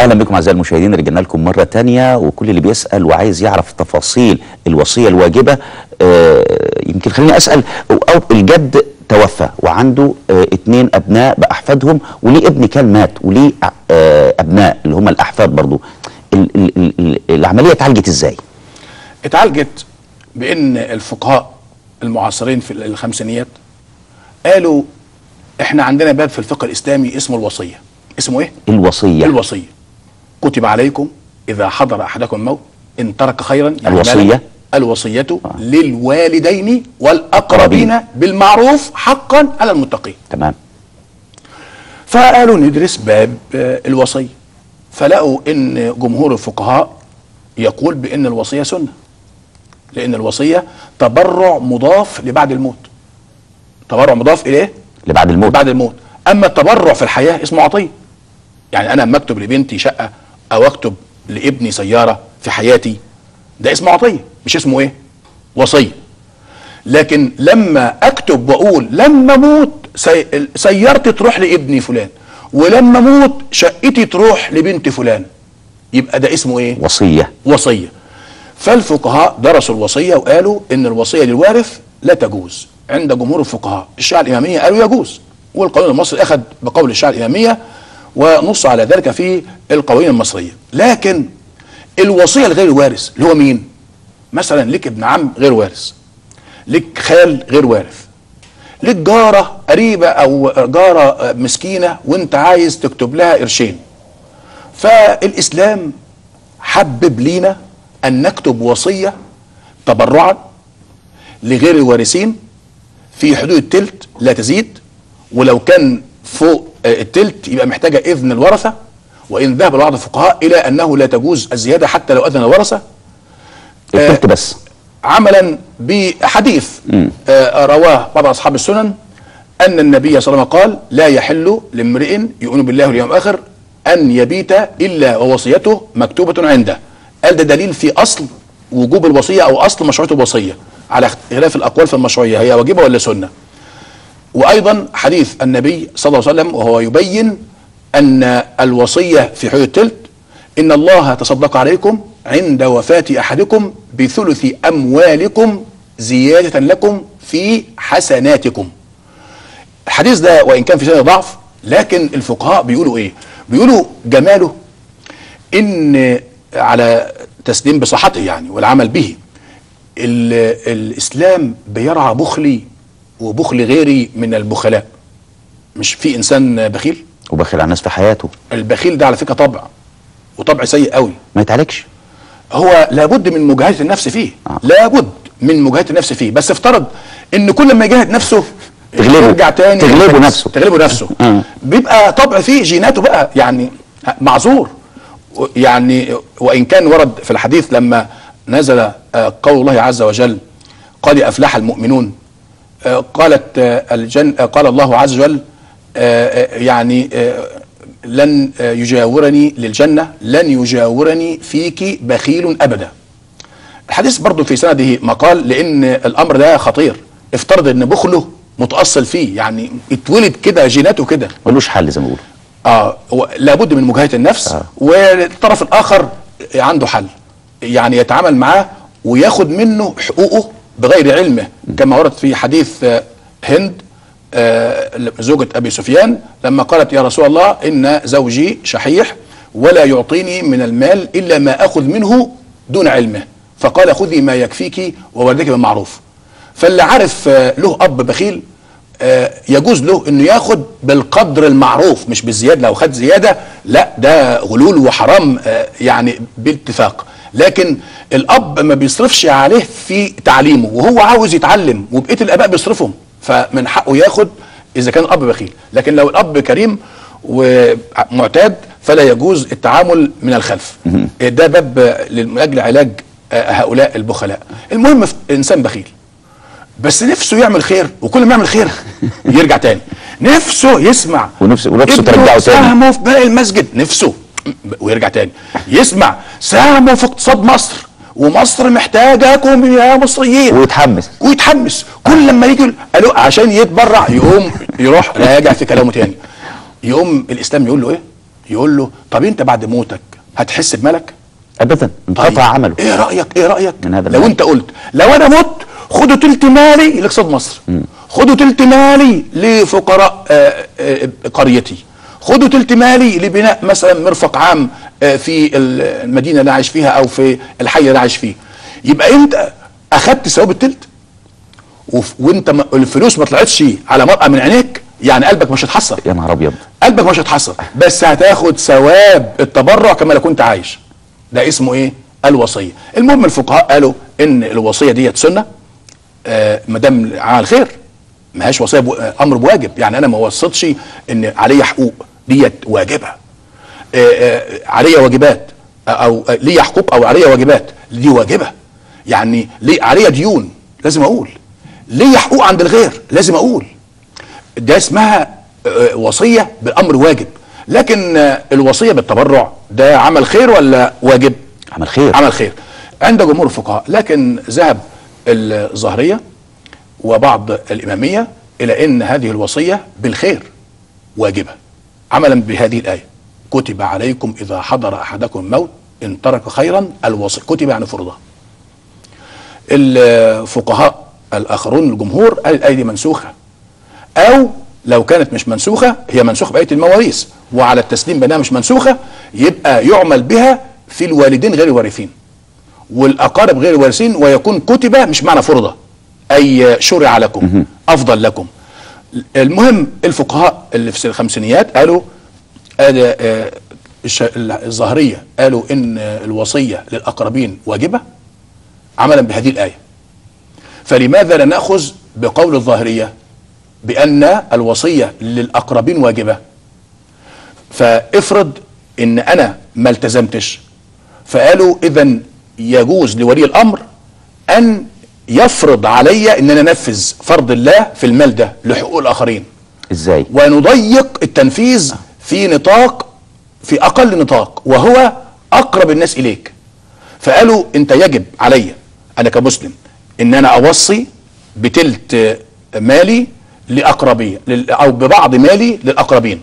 اهلا بكم اعزائي المشاهدين رجعنا لكم مره تانية وكل اللي بيسال وعايز يعرف تفاصيل الوصيه الواجبه آه يمكن خليني اسال او الجد توفى وعنده آه اتنين ابناء باحفادهم وليه ابن كان مات وليه آه ابناء اللي هم الاحفاد برضو ال ال ال ال العمليه اتعالجت ازاي؟ اتعالجت بان الفقهاء المعاصرين في الخمسينيات قالوا احنا عندنا باب في الفقه الاسلامي اسمه الوصيه اسمه ايه الوصيه الوصيه كتب عليكم اذا حضر احدكم الموت ان ترك خيرا يعني الوصية؟ مالا؟ الوصيه للوالدين والاقربين بالمعروف حقا على المتقين تمام فقالوا ندرس باب آه، الوصيه فلقوا ان جمهور الفقهاء يقول بان الوصيه سنه لان الوصيه تبرع مضاف لبعد الموت تبرع مضاف اليه اللي بعد الموت بعد الموت اما التبرع في الحياه اسمه عطيه يعني انا لما اكتب لبنتي شقه او اكتب لابني سياره في حياتي ده اسمه عطيه مش اسمه ايه وصيه لكن لما اكتب واقول لما اموت سي... سيارتي تروح لابني فلان ولما اموت شقتي تروح لبنت فلان يبقى ده اسمه ايه وصيه وصيه فالفقهاء درسوا الوصيه وقالوا ان الوصيه للوارث لا تجوز عند جمهور الفقهاء الشيعه الاماميه قالوا يجوز والقانون المصري اخذ بقول الشيعه الاماميه ونص على ذلك في القوانين المصريه لكن الوصيه لغير الوارث اللي هو مين مثلا لك ابن عم غير وارث لك خال غير وارث لك جاره قريبه او جاره مسكينه وانت عايز تكتب لها قرشين فالاسلام حبب لينا ان نكتب وصيه تبرعا لغير الوارثين في حدود التلت لا تزيد ولو كان فوق آه، التلت يبقى محتاجه اذن الورثه وان ذهب بعض الفقهاء الى انه لا تجوز الزياده حتى لو اذن الورثه التلت بس عملا بحديث آه رواه بعض اصحاب السنن ان النبي صلى الله عليه وسلم قال لا يحل لامرئ يؤمن بالله واليوم الاخر ان يبيت الا ووصيته مكتوبه عنده قال ده دليل في اصل وجوب الوصيه او اصل مشروعيه الوصيه على اختلاف الاقوال في المشروعيه هي واجبه ولا سنه وايضا حديث النبي صلى الله عليه وسلم وهو يبين ان الوصيه في حدود التلت ان الله تصدق عليكم عند وفاه احدكم بثلث اموالكم زياده لكم في حسناتكم الحديث ده وان كان في سنه ضعف لكن الفقهاء بيقولوا ايه بيقولوا جماله ان على تسليم بصحته يعني والعمل به ال- الاسلام بيرعى بخلي وبخل غيري من البخلاء مش في انسان بخيل وبخل على الناس في حياته البخيل ده على فكره طبع وطبع سيء قوي ما يتعالجش هو لابد من مجاهده النفس فيه آه. لابد من مجاهده النفس فيه بس افترض ان كل ما يجاهد نفسه تغلبه. يرجع تاني تغلبه يرتكس. نفسه. تغلبه نفسه آه. بيبقى طبع فيه جيناته بقى يعني معذور و- يعني وان كان ورد في الحديث لما نزل آه، قول الله عز وجل قد افلح المؤمنون آه، قالت آه، الجن آه، قال الله عز وجل آه، آه، يعني آه، لن آه، يجاورني للجنه لن يجاورني فيك بخيل ابدا الحديث برضو في سنده مقال لان الامر ده خطير افترض ان بخله متاصل فيه يعني اتولد كده جيناته كده ملوش حل زي ما بيقولوا اه هو لابد من مجاهده النفس آه. والطرف الاخر عنده حل يعني يتعامل معاه وياخد منه حقوقه بغير علمه كما ورد في حديث آه، هند آه، زوجة أبي سفيان لما قالت يا رسول الله إن زوجي شحيح ولا يعطيني من المال إلا ما أخذ منه دون علمه فقال خذي ما يكفيك وولدك بالمعروف فاللي عارف آه، له أب بخيل آه، يجوز له انه ياخد بالقدر المعروف مش بالزياده لو خد زياده لا ده غلول وحرام آه، يعني باتفاق لكن الاب ما بيصرفش عليه في تعليمه وهو عاوز يتعلم وبقيه الاباء بيصرفهم فمن حقه ياخد اذا كان الاب بخيل لكن لو الاب كريم ومعتاد فلا يجوز التعامل من الخلف ده باب آه، من اجل علاج آه، هؤلاء البخلاء المهم انسان بخيل بس نفسه يعمل خير وكل ما يعمل خير يرجع تاني نفسه يسمع ونفسه- ونفسه ابنه ترجعه تاني. ساهموا في بناء المسجد نفسه ويرجع تاني يسمع ساهموا في اقتصاد مصر ومصر محتاجاكم يا مصريين ويتحمس ويتحمس كل لما يجي قالوا عشان يتبرع يقوم يروح راجع في كلامه تاني يقوم الاسلام يقول له ايه يقول له طب انت بعد موتك هتحس بملك ابدا انقطع طيب، عمله ايه رايك ايه رايك من هذا لو المال. انت قلت لو انا مت خدوا تلت مالي لاقتصاد مصر خدوا تلت مالي لفقراء آه، آه، قريتي خدوا تلت مالي لبناء مثلا مرفق عام آه، في المدينه اللي عايش فيها او في الحي اللي عايش فيه يبقى انت اخدت ثواب التلت وف- وانت ما- الفلوس ما طلعتش على مرأة من عينيك يعني قلبك مش هيتحسر يا نهار ابيض قلبك مش هيتحسر بس هتاخد ثواب التبرع كما لو كنت عايش ده اسمه ايه الوصيه المهم الفقهاء قالوا ان الوصيه ديت سنه آه ما دام عمل خير ما هياش وصيه بو... آه، امر بواجب يعني انا ما وصيتش ان عليا حقوق ديت واجبه آه آه عليا واجبات آه، او آه، ليا حقوق او عليا واجبات دي واجبه يعني ليه عليا ديون لازم اقول ليا حقوق عند الغير لازم اقول ده اسمها آه، وصيه بالامر واجب لكن آه، الوصيه بالتبرع ده عمل خير ولا واجب عمل خير عمل خير عند جمهور الفقهاء لكن ذهب الظاهريه وبعض الاماميه الى ان هذه الوصيه بالخير واجبه عملا بهذه الايه كتب عليكم اذا حضر احدكم الموت ان ترك خيرا الوصيه كتب يعني فرضها الفقهاء الاخرون الجمهور قال الايه دي منسوخه او لو كانت مش منسوخه هي منسوخه بآية المواريث وعلى التسليم بانها مش منسوخه يبقى يعمل بها في الوالدين غير الوارثين والاقارب غير الوارثين ويكون كتب مش معنى فرضه اي شرع لكم افضل لكم المهم الفقهاء اللي في الخمسينيات قالوا قال آه، الش- الظاهريه قالوا ان الوصيه للاقربين واجبه عملا بهذه الايه فلماذا لا ناخذ بقول الظاهريه بان الوصيه للاقربين واجبه فافرض ان انا ما التزمتش فقالوا اذا يجوز لولي الامر ان يفرض علي ان انا انفذ فرض الله في المال ده لحقوق الاخرين ازاي ونضيق التنفيذ في نطاق في اقل نطاق وهو اقرب الناس اليك فقالوا انت يجب علي انا كمسلم ان انا اوصي بتلت مالي لاقربيه لل- او ببعض مالي للاقربين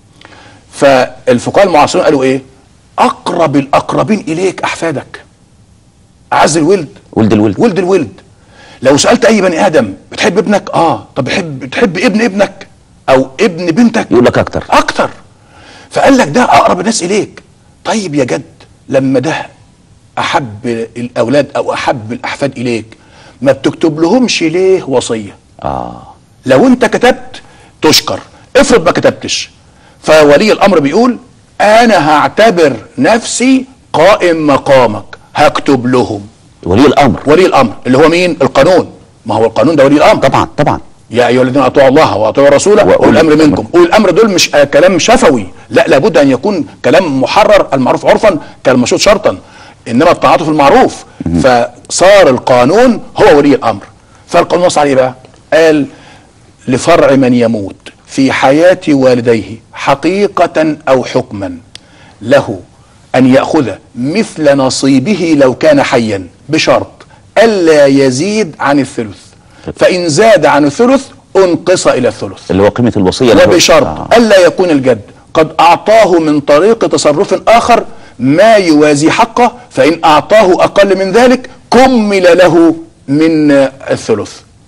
فالفقهاء المعاصرين قالوا ايه اقرب الاقربين اليك احفادك اعز الولد ولد الولد ولد الولد لو سالت اي بني ادم بتحب ابنك اه طب بتحب بتحب ابن ابنك او ابن بنتك يقول لك اكتر اكتر فقال لك ده اقرب الناس اليك طيب يا جد لما ده احب الاولاد او احب الاحفاد اليك ما بتكتب لهمش ليه وصيه اه لو انت كتبت تشكر افرض ما كتبتش فولي الامر بيقول انا هعتبر نفسي قائم مقامك هكتب لهم ولي الامر ولي الامر اللي هو مين القانون ما هو القانون ده ولي الامر طبعا طبعا يا ايها الذين اطيعوا الله واطيعوا الرسول وأولي واولي الامر الأمر. منكم اولي الامر دول مش آه كلام شفوي لا لابد ان يكون كلام محرر المعروف عرفا كالمشروط شرطا انما الطاعات في المعروف فصار القانون هو ولي الامر فالقانون نص عليه إيه بقى قال لفرع من يموت في حياة والديه حقيقة أو حكما له أن يأخذ مثل نصيبه لو كان حيا بشرط ألا يزيد عن الثلث فإن زاد عن الثلث انقص إلى الثلث اللي هو قيمه الوصيه اللي هو- وبشرط آه. ألا يكون الجد قد أعطاه من طريق تصرف آخر ما يوازي حقه فإن أعطاه أقل من ذلك كمل له من آه، الثلث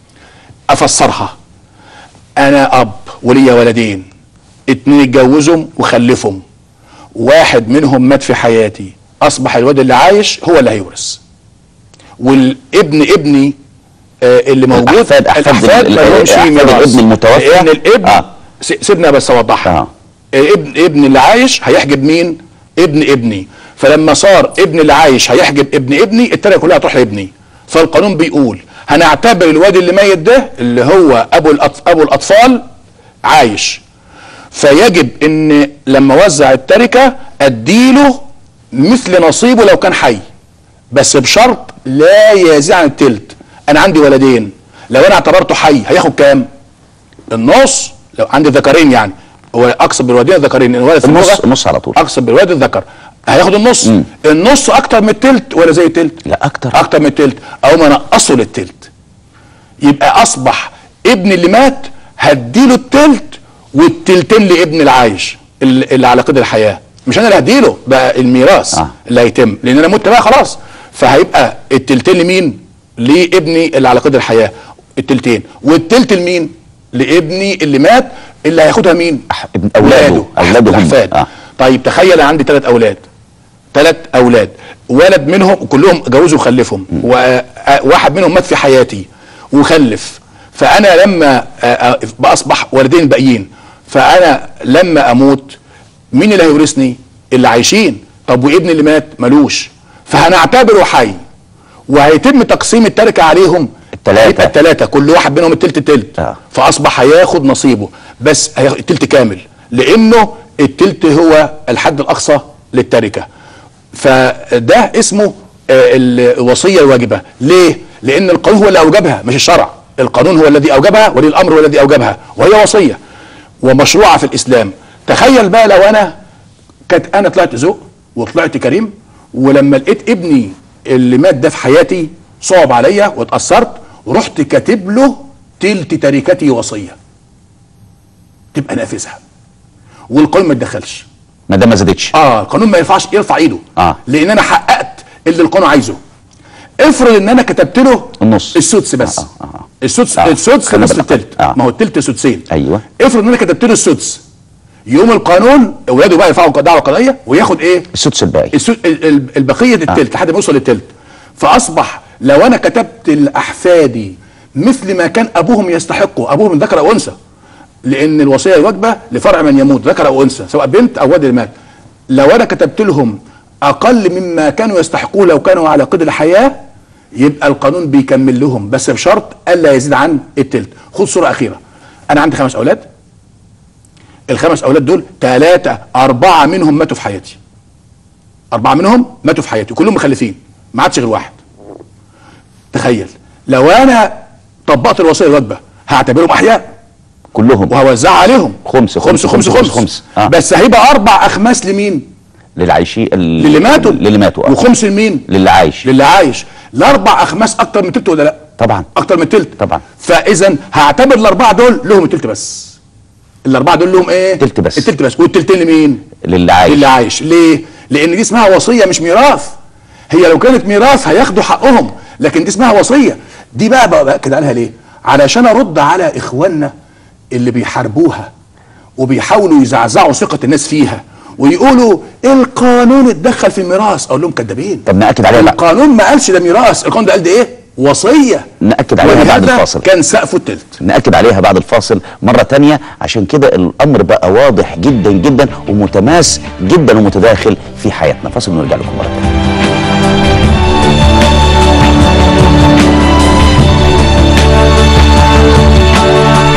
أفسرها أنا أب ولي ولدين اتنين اتجوزهم وخلفهم واحد منهم مات في حياتي أصبح الواد اللي عايش هو اللي هيورث والابن ابني آه، اللي موجود الأحفاد- أحفاد الأحفاد ال- ما لهمش أحفاد ميراث. الابن المتوفى. لأن الابن آه. س- سيبنا بس اوضحها آه. ابن ابن اللي عايش هيحجب مين ابن ابني فلما صار ابن اللي عايش هيحجب ابن ابني التركه كلها هتروح لابني فالقانون بيقول هنعتبر الواد اللي ميت ده اللي هو ابو الأطف ابو الاطفال عايش فيجب ان لما وزع التركه اديله مثل نصيبه لو كان حي بس بشرط لا يزيد عن التلت انا عندي ولدين لو انا اعتبرته حي هياخد كام النص لو عندي ذكرين يعني هو اقصد بالوالدين ذكرين الولد في النص اللغة النص على طول اقصد بالوالد الذكر هياخد النص النص اكتر من التلت ولا زي التلت لا اكتر اكتر من التلت او ما نقصه للتلت يبقى اصبح ابن اللي مات هديله التلت والتلتين لابن العايش اللي اللي على قيد الحياه مش انا اللي هديله ده الميراث آه. اللي هيتم لان انا مت بقى خلاص فهيبقى التلتين لمين لابني اللي على قيد الحياه التلتين والتلت لمين لابني اللي مات اللي هياخدها مين أح- ابن أولاده. أولاده هم. الاحفاد آه. طيب تخيل عندي ثلاث اولاد ثلاث اولاد ولد منهم كلهم جوزوا وخلفهم وواحد منهم مات في حياتي وخلف فانا لما آه، آه، اصبح ولدين الباقيين فانا لما اموت مين اللي هيورثني اللي عايشين طب وابني اللي مات ملوش فهنعتبره حي وهيتم تقسيم التركه عليهم التلاتة. هيبقى الثلاثه كل واحد منهم التلت تلت آه. فاصبح هياخد نصيبه بس هياخد التلت كامل لانه التلت هو الحد الاقصى للتركه فده اسمه آه، الوصيه الواجبه ليه لان القانون هو اللي اوجبها مش الشرع القانون هو الذي اوجبها ولي الامر هو الذي اوجبها وهي وصيه ومشروعه في الاسلام تخيل بقى لو انا كانت انا طلعت ذوق وطلعت كريم ولما لقيت ابني اللي مات ده في حياتي صعب عليا واتاثرت ورحت كاتب له تلت تركتي وصيه تبقى نافذها والقانون ما يتدخلش ما دام ما زادتش اه القانون ما ينفعش يرفع ايده آه. لان انا حققت اللي القانون عايزه افرض ان انا كتبت له النص. السدس بس آه، آه، آه. السدس آه. السدس خلينا نص بالأقل. التلت آه. ما هو التلت سدسين أيوة. افرض ان انا كتبت له السدس يوم القانون اولاده بقى يرفعوا دعوه قضائيه وياخد ايه السدس الباقي السد... ال- ال- البقيه التلت لحد ما يوصل للتلت فاصبح لو انا كتبت لاحفادي مثل ما كان ابوهم يستحقوا ابوهم من ذكر او انثى لان الوصيه الواجبه لفرع من يموت ذكر او انثى سواء بنت او ولد اللي مات لو انا كتبت لهم اقل مما كانوا يستحقوه لو كانوا على قيد الحياه يبقى القانون بيكمل لهم بس بشرط الا يزيد عن التلت خد صوره اخيره انا عندي خمس اولاد الخمس اولاد دول ثلاثه اربعه منهم ماتوا في حياتي أربعة منهم ماتوا في حياتي كلهم مخلفين ما عادش غير واحد تخيل لو أنا طبقت الوصية الواجبة هعتبرهم أحياء كلهم وهوزعها عليهم خمس- خمس خمس- خمس خمس- خمس, خمس. آه. بس هيبقى أربع أخماس لمين؟ للعايشين ال- للي ماتوا للي ماتوا آه. وخمس لمين؟ للي عايش للي عايش الأربع أخماس أكتر من تلت ولا لأ؟ طبعا أكتر من تلت طبعا. فإذا هعتبر الأربعة دول لهم التلت بس الأربعة دول لهم إيه؟ تلت بس. التلت بس والتلتين لمين؟ للي عايش اللي عايش ليه لان دي اسمها وصيه مش ميراث هي لو كانت ميراث هياخدوا حقهم لكن دي اسمها وصيه دي بقى بقى باكد عليها ليه علشان ارد على اخواننا اللي بيحاربوها وبيحاولوا يزعزعوا ثقه الناس فيها ويقولوا القانون اتدخل في الميراث اقول لهم كدابين طب نأكد عليها بقى القانون ما قالش ده ميراث القانون ده قال ده ايه وصيه نأكد عليها بعد ولهذا الفاصل. كان سقفه التلت نأكد عليها بعد الفاصل مرة تانية عشان كده الأمر بقى واضح جدا جدا ومتماس جدا ومتداخل في حياتنا فاصل ونرجع لكم مرة تانية